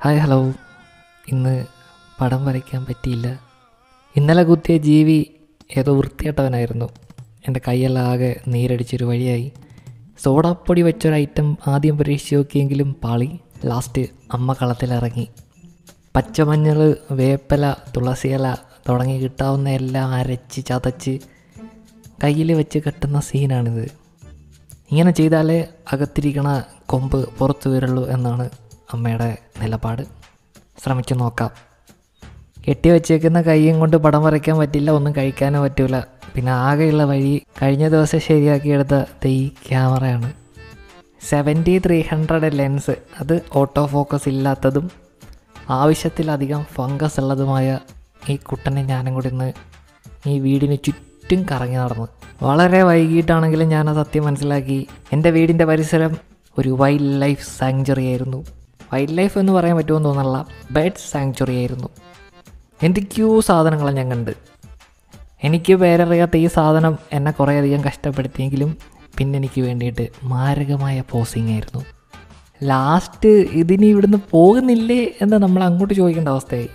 hi hello ഇന്ന് പടം വരയ്ക്കാൻ പറ്റിയില്ല ഇന്നലെ കുത്തിയ ജീവി ഏതോ വൃത്തികെട്ടവനായിരുന്നു എൻ്റെ കൈയെല്ലാം ആകെ നീരടിച്ചൊരു വഴിയായി സോഡാപ്പൊടി വെച്ചൊരു ഐറ്റം ആദ്യം പരീക്ഷിച്ച് നോക്കിയെങ്കിലും പാളി ലാസ്റ്റ് അമ്മ കളത്തിലിറങ്ങി പച്ചമഞ്ഞൾ വേപ്പല തുളസിയില തുടങ്ങി കിട്ടാവുന്ന എല്ലാം അരച്ച് ചതച്ച് കയ്യിൽ വെച്ച് കെട്ടുന്ന സീനാണിത് ഇങ്ങനെ ചെയ്താലേ അകത്തിരിക്കണ കൊമ്പ് പുറത്തു വരുള്ളൂ എന്നാണ് അമ്മയുടെ നിലപാട് ശ്രമിച്ചു നോക്കാം കെട്ടി വെച്ചേക്കുന്ന കൈയും കൊണ്ട് പടം വരയ്ക്കാൻ പറ്റില്ല ഒന്നും കഴിക്കാനും പറ്റില്ല പിന്നെ ആകെയുള്ള വഴി കഴിഞ്ഞ ദിവസം ശരിയാക്കിയെടുത്ത ഈ ക്യാമറയാണ് സെവൻറ്റി ത്രീ ഹൺഡ്രഡ് ലെൻസ് അത് ഓട്ടോ ഫോക്കസ് ഇല്ലാത്തതും ആവശ്യത്തിലധികം ഫംഗസ് ഉള്ളതുമായ ഈ കുട്ടനെ ഞാനും കൂടി ഇന്ന് ഈ വീടിന് ചുറ്റും കറങ്ങി നടന്നു വളരെ വൈകിട്ടാണെങ്കിലും ഞാൻ ആ സത്യം മനസ്സിലാക്കി എൻ്റെ വീടിൻ്റെ പരിസരം ഒരു വൈൽഡ് ലൈഫ് സാങ്ച്വറി ആയിരുന്നു വൈൽഡ് ലൈഫ് എന്ന് പറയാൻ പറ്റുമെന്ന് തോന്നല്ല ബേഡ് സാങ്ച്വറി ആയിരുന്നു എന്തൊക്കെയോ സാധനങ്ങളാണ് ഞാൻ കണ്ട് എനിക്ക് പേരറിയാത്ത ഈ സാധനം എന്നെ കുറേയധികം കഷ്ടപ്പെടുത്തിയെങ്കിലും പിന്നെ എനിക്ക് വേണ്ടിയിട്ട് മാരകമായ പോസിങ് ആയിരുന്നു ലാസ്റ്റ് ഇതിനി ഇവിടുന്ന് പോകുന്നില്ലേ എന്ന് നമ്മൾ അങ്ങോട്ട് ചോദിക്കേണ്ട അവസ്ഥയായി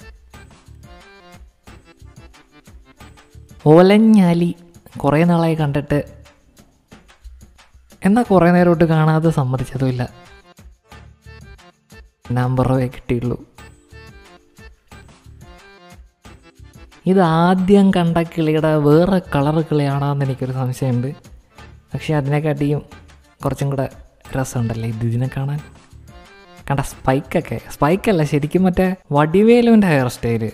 ഓലഞ്ഞാലി കുറേ നാളായി കണ്ടിട്ട് എന്നാൽ കുറേ നേരമായിട്ട് കാണാതെ സമ്മതിച്ചതുമില്ല നമ്പറേ കിട്ടിയുള്ളൂ ഇത് ആദ്യം കണ്ട കിളിയുടെ വേറെ കളർ കിളിയാണോന്ന് എനിക്കൊരു സംശയമുണ്ട് പക്ഷേ അതിനെക്കാട്ടിയും കുറച്ചും കൂടെ രസമുണ്ടല്ലേ ഇത് ഇതിനെ കാണാൻ കണ്ട സ്പൈക്കൊക്കെ സ്പൈക്കല്ല ശരിക്കും മറ്റേ വടിവേലുവിൻ്റെ ഹെയർ സ്റ്റൈല്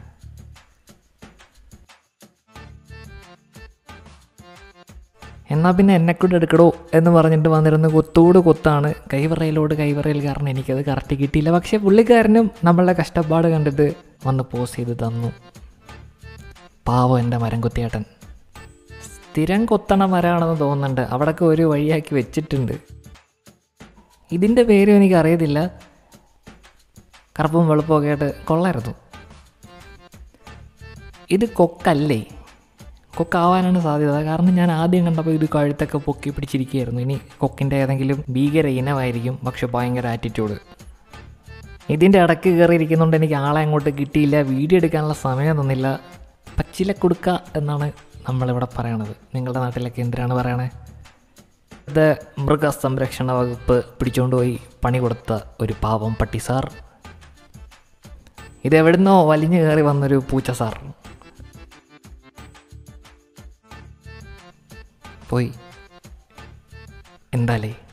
എന്നാൽ പിന്നെ എന്നെക്കൂടെ എടുക്കടോ എന്ന് പറഞ്ഞിട്ട് വന്നിരുന്ന കൊത്തോട് കൊത്താണ് കൈവറയിലോട് കൈവറയിൽ കാരണം എനിക്കത് കറക്റ്റ് കിട്ടിയില്ല പക്ഷേ പുള്ളിക്കാരനും നമ്മളുടെ കഷ്ടപ്പാട് കണ്ടിട്ട് വന്ന് പോസ് ചെയ്ത് തന്നു പാവം എൻ്റെ മരം കൊത്തിയേട്ടൻ സ്ഥിരം കൊത്തണ മരമാണെന്ന് തോന്നുന്നുണ്ട് അവിടെയൊക്കെ ഒരു വഴിയാക്കി വെച്ചിട്ടുണ്ട് ഇതിൻ്റെ പേരും എനിക്ക് അറിയത്തില്ല കറുപ്പും വെളുപ്പമൊക്കെ ആയിട്ട് കൊള്ളായിരുന്നു ഇത് കൊക്കല്ലേ കൊക്കാവാനാണ് സാധ്യത കാരണം ഞാൻ ആദ്യം കണ്ടപ്പോൾ ഇത് കഴുത്തൊക്കെ പൊക്കി പിടിച്ചിരിക്കുകയായിരുന്നു ഇനി കൊക്കിൻ്റെ ഏതെങ്കിലും ഭീകര ഇനമായിരിക്കും പക്ഷെ ഭയങ്കര ആറ്റിറ്റ്യൂഡ് ഇതിൻ്റെ ഇടയ്ക്ക് കയറിയിരിക്കുന്നതുകൊണ്ട് എനിക്ക് ആളെ അങ്ങോട്ട് കിട്ടിയില്ല വീഡിയോ എടുക്കാനുള്ള സമയം തന്നില്ല പച്ചില കൊടുക്ക എന്നാണ് നമ്മളിവിടെ പറയണത് നിങ്ങളുടെ നാട്ടിലൊക്കെ എന്തിനാണ് പറയണേ ഇത് മൃഗസംരക്ഷണ വകുപ്പ് പിടിച്ചുകൊണ്ടുപോയി പണി കൊടുത്ത ഒരു പാവം പട്ടി സാർ ഇത് എവിടുന്നോ വലിഞ്ഞു കയറി വന്നൊരു പൂച്ച സാർ പോയി എന്താലേ